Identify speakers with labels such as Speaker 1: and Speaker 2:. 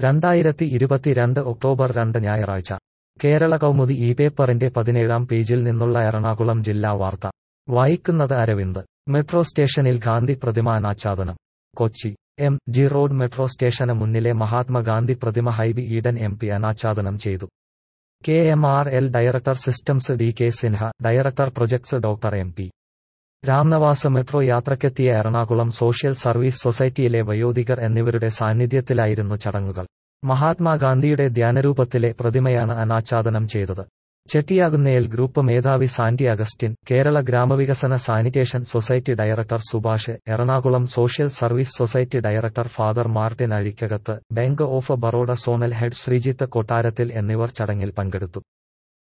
Speaker 1: രണ്ടായിരത്തി ഇരുപത്തിരണ്ട് ഒക്ടോബർ രണ്ട് ഞായറാഴ്ച കേരള കൗമുദി ഈ പേപ്പറിന്റെ പതിനേഴാം പേജിൽ നിന്നുള്ള എറണാകുളം ജില്ലാ വാർത്ത വായിക്കുന്നത് അരവിന്ദ് മെട്രോ സ്റ്റേഷനിൽ ഗാന്ധി പ്രതിമ അനാച്ഛാദനം Kochi M G road metro സ്റ്റേഷന് മുന്നിലെ മഹാത്മാഗാന്ധി പ്രതിമ ഹൈബി ഈഡൻ എം പി അനാച്ഛാദനം ചെയ്തു K M R L director systems D K Sinha director projects doctor M P Ramnavas metro യാത്രയ്ക്കെത്തിയ എറണാകുളം സോഷ്യൽ സർവീസ് സൊസൈറ്റിയിലെ വയോധികർ എന്നിവരുടെ സാന്നിധ്യത്തിലായിരുന്നു ചടങ്ങുകൾ മഹാത്മാഗാന്ധിയുടെ ധ്യാനരൂപത്തിലെ പ്രതിമയാണ് അനാച്ഛാദനം ചെയ്തത് ചെട്ടിയാകുന്നേൽ ഗ്രൂപ്പ് മേധാവി സാന്റി അഗസ്റ്റിൻ കേരള ഗ്രാമവികസന sanitation society director Subhash Ernakulam social service society director father Martin Azhikkakath bank of Baroda zonal head Sreejith Kottarathil എന്നിവർ ചടങ്ങിൽ പങ്കെടുത്തു